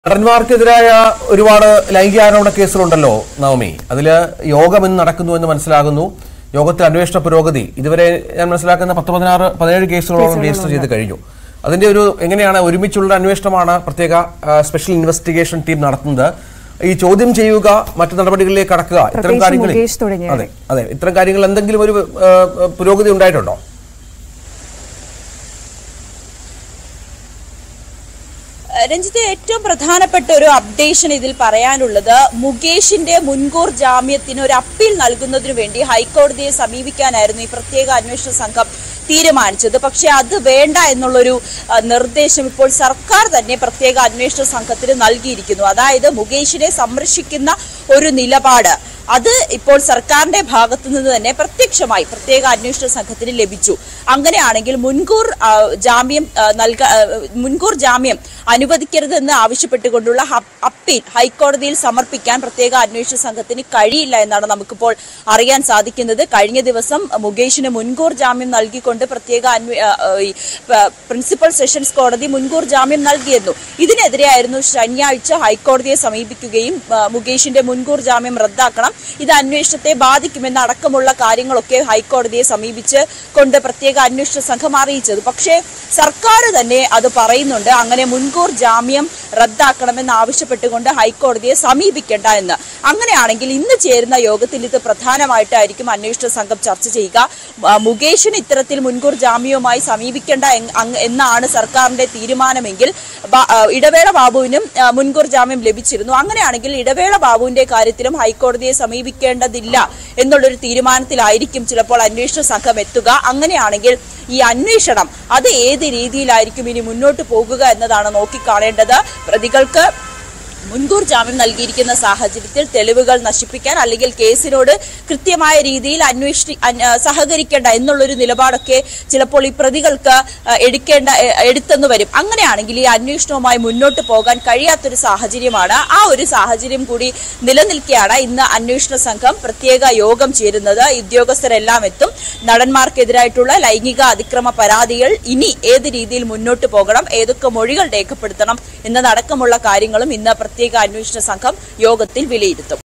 നടന്മാർക്കെതിരായ ഒരുപാട് ലൈംഗികാരോപണ കേസുകളുണ്ടല്ലോ നവമി അതില് യോഗം ഇന്ന് നടക്കുന്നു എന്ന് മനസ്സിലാകുന്നു യോഗത്തിൽ അന്വേഷണ പുരോഗതി ഇതുവരെ ഞാൻ മനസ്സിലാക്കുന്ന പത്ത് പതിനാറ് പതിനേഴ് കേസുകളോളം രജിസ്റ്റർ ചെയ്ത് കഴിഞ്ഞു അതിന്റെ ഒരു എങ്ങനെയാണ് ഒരുമിച്ചുള്ള അന്വേഷണമാണ് പ്രത്യേക ആ, സ്പെഷ്യൽ ഇൻവെസ്റ്റിഗേഷൻ ടീം നടത്തുന്നത് ഈ ചോദ്യം ചെയ്യുക മറ്റു നടപടികളിലേക്ക് കടക്കുക ഇത്തരം പ്രത്യേകിച്ച് കാര്യങ്ങളിൽ മുകേഷ് തുടങ്ങിയവരെ. അതെ അതെ ഇത്തരം കാര്യങ്ങളിൽ എന്തെങ്കിലും ഒരു ആ, പുരോഗതി ഉണ്ടായിട്ടുണ്ടോ രഞ്ജിത്ത് ഏറ്റവും പ്രധാനപ്പെട്ട ഒരു അപ്ഡേഷൻ ഇതിൽ പറയാനുള്ളത് മുകേഷിന്റെ മുൻകൂർ ജാമ്യത്തിന് ഒരു അപ്പീൽ നൽകുന്നതിനു വേണ്ടി ഹൈക്കോടതിയെ സമീപിക്കാനായിരുന്നു ഈ പ്രത്യേക അന്വേഷണ സംഘം തീരുമാനിച്ചത് പക്ഷെ അത് വേണ്ട എന്നുള്ളൊരു ആ, നിർദ്ദേശം ഇപ്പോൾ സർക്കാർ തന്നെ പ്രത്യേക അന്വേഷണ സംഘത്തിന് നൽകിയിരിക്കുന്നു അതായത് മുകേഷിനെ സംരക്ഷിക്കുന്ന ഒരു നിലപാട് അത് ഇപ്പോൾ സർക്കാരിന്റെ ഭാഗത്തു നിന്ന് തന്നെ പ്രത്യക്ഷമായി പ്രത്യേക അന്വേഷണ സംഘത്തിന് ലഭിച്ചു അങ്ങനെയാണെങ്കിൽ മുൻകൂർ ആ, ജാമ്യം ആ, നൽക ആ, മുൻകൂർ ജാമ്യം അനുവദിക്കരുതെന്ന് ആവശ്യപ്പെട്ടുകൊണ്ടുള്ള ഹ- അപ്പീൽ ഹൈക്കോടതിയിൽ സമർപ്പിക്കാൻ പ്രത്യേക അന്വേഷണ സംഘത്തിന് കഴിയില്ല എന്നാണ് നമുക്കിപ്പോൾ അറിയാൻ സാധിക്കുന്നത് കഴിഞ്ഞ ദിവസം മുകേഷിന് മുൻകൂർ ജാമ്യം നൽകിക്കൊണ്ട് പ്രത്യേക അന്വേ- ആ, ആ, ഈ, പ- പ്രിൻസിപ്പൽ സെഷൻസ് കോടതി മുൻകൂർ ജാമ്യം നൽകിയിരുന്നു ഇതിനെതിരെയായിരുന്നു ശനിയാഴ്ച ഹൈക്കോടതിയെ സമീപിക്കുകയും ആ, മുകേഷിന്റെ മുൻകൂർ ജാമ്യം റദ്ദാക്കണം ഇത് അന്വേഷണത്തെ ബാധിക്കുമെന്ന അടക്കമുള്ള കാര്യങ്ങളൊക്കെ ഹൈക്കോടതിയെ സമീപിച്ച് കൊണ്ട് പ്രത്യേക അന്വേഷണ സംഘം അറിയിച്ചത് പക്ഷേ സർക്കാർ തന്നെ അത് പറയുന്നുണ്ട് അങ്ങനെ മുൻകൂർ ജാമ്യം റദ്ദാക്കണമെന്ന് ആവശ്യപ്പെട്ടുകൊണ്ട് ഹൈക്കോടതിയെ സമീപിക്കേണ്ട എന്ന് അങ്ങനെയാണെങ്കിൽ ഇന്ന് ചേരുന്ന യോഗത്തിൽ ഇത് പ്രധാനമായിട്ടായിരിക്കും അന്വേഷണ സംഘം ചർച്ച ചെയ്യുക ആ, മുകേഷിന് ഇത്തരത്തിൽ മുൻകൂർ ജാമ്യവുമായി സമീപിക്കേണ്ട എങ്- അങ്ങ് എന്നാണ് സർക്കാരിന്റെ തീരുമാനമെങ്കിൽ ബ- ആ, ഇടവേള ബാബുവിനും ആ, മുൻകൂർ ജാമ്യം ലഭിച്ചിരുന്നു അങ്ങനെയാണെങ്കിൽ ഇടവേള ബാബുവിന്റെ കാര്യത്തിലും ഹൈക്കോടതിയെ സമീപിക്കേണ്ടതില്ല എന്നുള്ളൊരു തീരുമാനത്തിലായിരിക്കും ചിലപ്പോൾ അന്വേഷണ സംഘം എത്തുക അങ്ങനെയാണെങ്കിൽ ഈ അന്വേഷണം അത് ഏത് രീതിയിലായിരിക്കും ഇനി മുന്നോട്ട് പോകുക എന്നതാണ് നോക്കിക്കാണേണ്ടത് പ്രതികൾക്ക് മുൻകൂർ ജാമ്യം നൽകിയിരിക്കുന്ന സാഹചര്യത്തിൽ തെളിവുകൾ നശിപ്പിക്കാൻ അല്ലെങ്കിൽ കേസിനോട് കൃത്യമായ രീതിയിൽ അന്വേഷി അന്- ആ, സഹകരിക്കേണ്ട എന്നുള്ളൊരു നിലപാടൊക്കെ ചിലപ്പോൾ ഈ പ്രതികൾക്ക് ആ, എടുക്കേണ്ട എ- എടുത്തെന്ന് വരും അങ്ങനെയാണെങ്കിൽ ഈ അന്വേഷണവുമായി മുന്നോട്ട് പോകാൻ കഴിയാത്തൊരു സാഹചര്യമാണ് ആ ഒരു സാഹചര്യം കൂടി നിലനിൽക്കെയാണ് ഇന്ന് അന്വേഷണ സംഘം പ്രത്യേക യോഗം ചേരുന്നത് ഉദ്യോഗസ്ഥരെല്ലാം എത്തും നടന്മാർക്കെതിരായിട്ടുള്ള ലൈംഗിക അതിക്രമ പരാതികൾ ഇനി ഏത് രീതിയിൽ മുന്നോട്ട് പോകണം ഏതൊക്കെ മൊഴികൾ രേഖപ്പെടുത്തണം എന്നതടക്കമുള്ള കാര്യങ്ങളും ഇന്ന് പ്രത്യേക അന്വേഷണ സംഘം യോഗത്തിൽ വിലയിരുത്തും